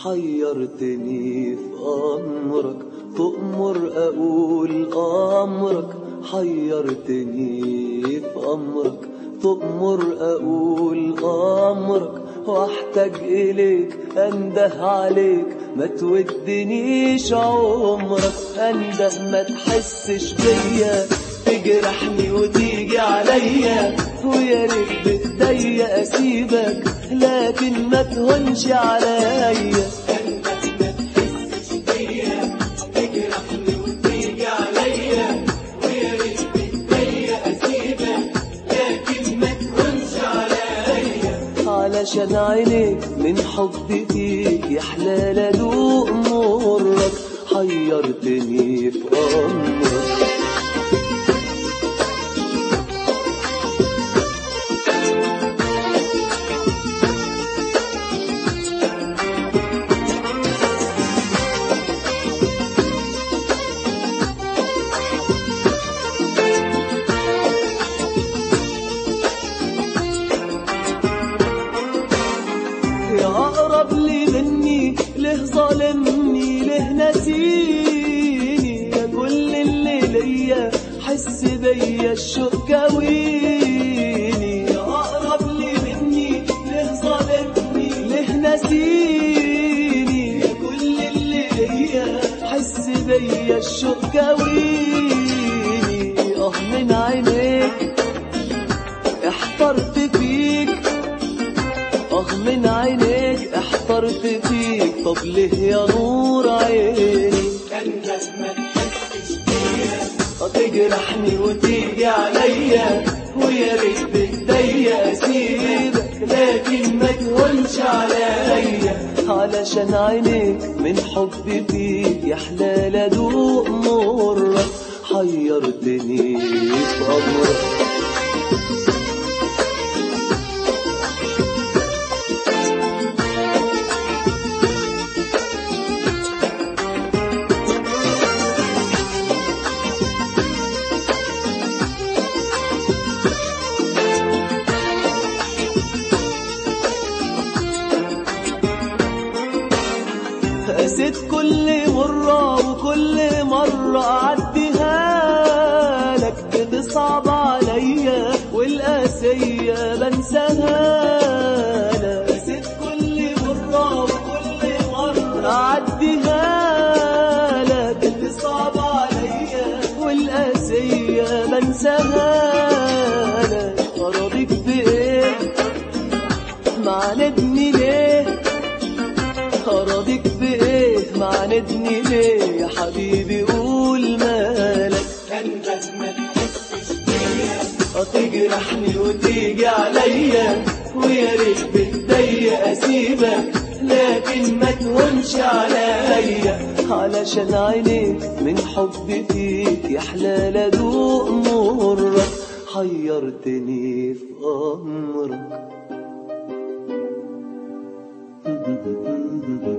حيرتني في أمرك تؤمر أقول أمرك حيرتني في أمرك تؤمر أقول أمرك واحتاج إليك أنده عليك ما تودنيش عمرك أنده ما تحسش بيا تجرحني وتيجي عليا ويا ريت بتضيق أسيبك لكن ما تهونش عليا علشان عينيك من حب فيك يا حلال ادوق مرك حيرتني في امرك يا أقرب لي مني له ظالمني له نسيني يا كل اللي ليا حس بيا الشوق كويني يا أقرب لي مني له ظالمني له نسيني يا كل اللي ليا حس بيا الشوق كويني اه من عينيك احترت فيك اه من عينيك احترت فيك طب ليه يا نور عيني اه تجرحني وتيجي عليا ويا ريت بتضيق اسيبك لكن ما تهونش عليا علشان عينيك من حبي فيك يا حلال ادوق مرك حيرتني في امرك قسيت كل مرة وكل مرة أعديها لك بتصعب عليا والقاسية بنساها لك قسيت كل مرة وكل مرة أعديها لك بتصعب عليا والقاسية بنساها لك أراضيك بإيه معاندني ليه أراضيك بإيه معاندني ليه يا حبيبي قول مالك تجرحني وتيجي عليا ويا ريت بتضيق اسيبك لكن ما تهونش عليا علشان عينيك من حبي فيك يا حلال ادوق مرك حيرتني في امرك